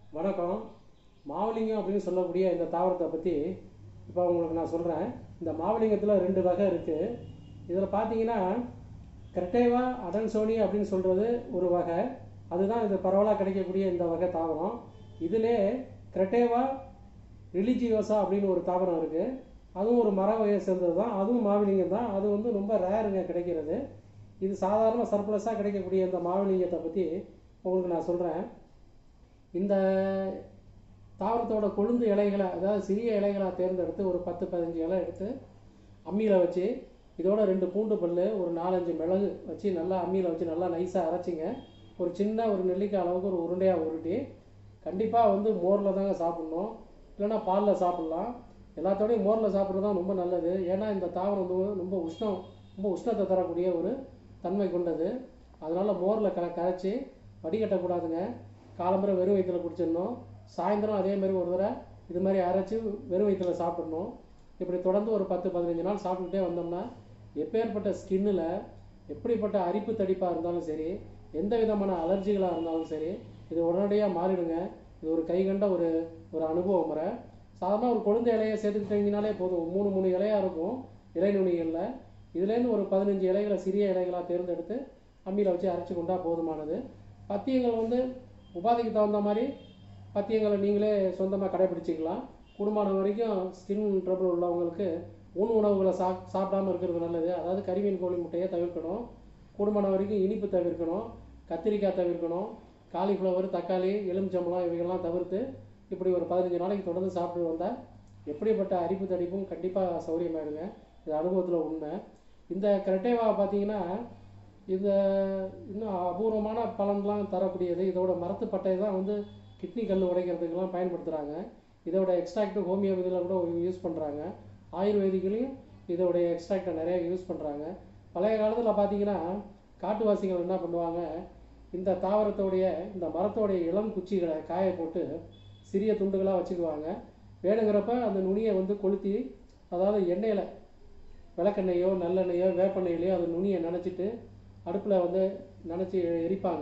வணக்கம் மாவலிங்கம் அப்படின்னு சொல்லக்கூடிய இந்த தாவரத்தை பற்றி இப்போ உங்களுக்கு நான் சொல்கிறேன் இந்த மாவலிங்கத்தில் ரெண்டு வகை இருக்குது இதில் பார்த்தீங்கன்னா கிரெட்டேவா அடன்சோனி அப்படின்னு சொல்கிறது ஒரு வகை அதுதான் இது பரவலாக கிடைக்கக்கூடிய இந்த வகை தாவரம் இதிலே கிரெட்டேவா ரிலிஜியோசா அப்படின்னு ஒரு தாவரம் இருக்குது அதுவும் ஒரு மர வகையை சேர்ந்தது தான் அதுவும் மாவிலிங்கம் தான் அது வந்து ரொம்ப ரேருங்க கிடைக்கிறது இது சாதாரண சர்ப்ளஸாக கிடைக்கக்கூடிய இந்த மாவிலிங்கத்தை பற்றி உங்களுக்கு நான் சொல்கிறேன் இந்த தாவரத்தோட கொழுந்து இலைகளை அதாவது சிறிய இலைகளாக தேர்ந்தெடுத்து ஒரு பத்து பதினஞ்சு இலை எடுத்து அம்மியில் வச்சு இதோட ரெண்டு பூண்டு பல் ஒரு நாலஞ்சு மிளகு வச்சு நல்லா அம்மியில் வச்சு நல்லா நைஸாக அரைச்சிங்க ஒரு சின்ன ஒரு நெல்லிக்காய் அளவுக்கு ஒரு உருண்டையாக உருட்டி கண்டிப்பாக வந்து மோரில் தாங்க சாப்பிட்ணும் இல்லைன்னா பாலில் சாப்பிட்லாம் எல்லாத்தோடையும் மோரில் சாப்பிட்றது தான் ரொம்ப நல்லது ஏன்னா இந்த தாவரம் வந்து ரொம்ப உஷ்ணம் ரொம்ப உஷ்ணத்தை தரக்கூடிய ஒரு தன்மை கொண்டது அதனால் மோரில் க கரைச்சி வடிகட்டக்கூடாதுங்க காலம்பரை வெறும் வயிற்றில் குடிச்சிடணும் சாயந்தரம் அதே மாதிரி ஒரு தடவை இது மாதிரி அரைச்சி வெறும் வயிற்றில் சாப்பிடணும் இப்படி தொடர்ந்து ஒரு பத்து பதினஞ்சு நாள் சாப்பிட்டுட்டே வந்தோம்னா எப்பேற்பட்ட ஸ்கின்னில் எப்படிப்பட்ட அரிப்பு தடிப்பாக இருந்தாலும் சரி எந்த விதமான அலர்ஜிகளாக இருந்தாலும் சரி இது உடனடியாக மாறிடுங்க இது ஒரு கைகண்ட ஒரு ஒரு அனுபவ முறை சாதாரண ஒரு கொழுந்து இலையை சேர்த்துக்கிட்டீங்கனாலே போதும் மூணு மூணு இலையாக இருக்கும் இலை நுனிகளில் இதுலேருந்து ஒரு பதினஞ்சு இலைகளை சிறிய இலைகளாக தேர்ந்தெடுத்து அம்மியில் வச்சு அரைச்சி கொண்டா போதுமானது பத்தியங்கள் வந்து உபாதைக்கு தகுந்த மாதிரி பத்தியங்களை நீங்களே சொந்தமாக கடைபிடிச்சிக்கலாம் கூடுமான வரைக்கும் ஸ்கின் ட்ரபிள் உள்ளவங்களுக்கு உண் உணவுகளை சாப் சாப்பிடாம இருக்கிறது நல்லது அதாவது கறிமீன் கோழி முட்டையை தவிர்க்கணும் கூடுமான வரைக்கும் இனிப்பு தவிர்க்கணும் கத்திரிக்காய் தவிர்க்கணும் காலிஃப்ளவர் தக்காளி எலுமிச்சம்பழம் இவைகள்லாம் தவிர்த்து இப்படி ஒரு பதினஞ்சு நாளைக்கு தொடர்ந்து சாப்பிட்டு வந்தால் எப்படிப்பட்ட அரிப்பு தடிப்பும் கண்டிப்பாக சௌரியமாயிடுங்க இது அனுபவத்தில் உண்மை இந்த கிரெட்டேவா பார்த்தீங்கன்னா இந்த இன்னும் அபூர்வமான பலன்லாம் தரக்கூடியது இதோட மரத்து பட்டை தான் வந்து கிட்னி கல் உடைக்கிறதுக்கெல்லாம் பயன்படுத்துகிறாங்க இதோட எக்ஸ்ட்ராக்ட் ஹோமியோபதியில் கூட யூஸ் பண்ணுறாங்க ஆயுர்வேதிகளையும் இதோடைய எக்ஸ்ட்ராக்டை நிறைய யூஸ் பண்ணுறாங்க பழைய காலத்தில் பார்த்தீங்கன்னா காட்டுவாசிகள் என்ன பண்ணுவாங்க இந்த தாவரத்தோடைய இந்த மரத்தோடைய இளம் குச்சிகளை காய போட்டு சிறிய துண்டுகளாக வச்சுக்குவாங்க வேணுங்கிறப்ப அந்த நுனியை வந்து கொளுத்தி அதாவது எண்ணெயில் விளக்கெண்ணெயோ நல்லெண்ணெயோ வேப்பெண்ணெயிலையோ அந்த நுனியை நனைச்சிட்டு அடுப்பில் வந்து நனைச்சி எரிப்பாங்க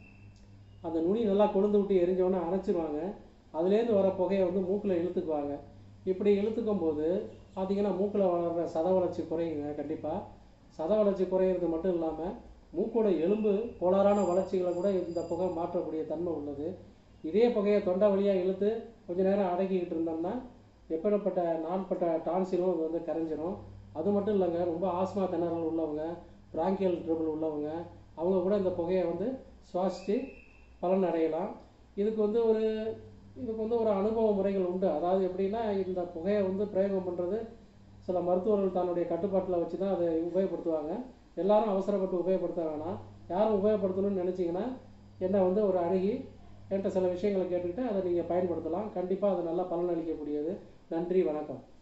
அந்த நுனி நல்லா கொழுந்து விட்டு எரிஞ்சோன்னே அணைச்சிருவாங்க அதுலேருந்து வர புகையை வந்து மூக்கில் இழுத்துக்குவாங்க இப்படி இழுத்துக்கும் போது பார்த்தீங்கன்னா மூக்கில் வளர்கிற சத வளர்ச்சி குறையுங்க கண்டிப்பாக சத வளர்ச்சி குறையிறது மட்டும் இல்லாமல் மூக்கோட எலும்பு கோளாறான வளர்ச்சிகளை கூட இந்த புகை மாற்றக்கூடிய தன்மை உள்ளது இதே புகையை தொண்டை வழியாக இழுத்து கொஞ்ச நேரம் அடக்கிக்கிட்டு இருந்தோம்னா எப்படிப்பட்ட நாள்பட்ட டான்சிலும் அது வந்து கரைஞ்சிரும் அது மட்டும் இல்லைங்க ரொம்ப ஆஸ்மா திணறல் உள்ளவங்க பிராங்கியல் ட்ரபிள் உள்ளவங்க அவங்க கூட இந்த புகையை வந்து சுவாசித்து பலன் அடையலாம் இதுக்கு வந்து ஒரு இதுக்கு வந்து ஒரு அனுபவ முறைகள் உண்டு அதாவது எப்படின்னா இந்த புகையை வந்து பிரயோகம் பண்ணுறது சில மருத்துவர்கள் தன்னுடைய கட்டுப்பாட்டில் வச்சு தான் அதை உபயோகப்படுத்துவாங்க எல்லாரும் அவசரப்பட்டு உபயோகப்படுத்த வேணாம் யாரும் உபயோகப்படுத்தணும்னு நினச்சிங்கன்னா என்னை வந்து ஒரு அணுகி என்கிட்ட சில விஷயங்களை கேட்டுக்கிட்டு அதை நீங்கள் பயன்படுத்தலாம் கண்டிப்பாக அது நல்லா பலன் அளிக்கக்கூடியது நன்றி வணக்கம்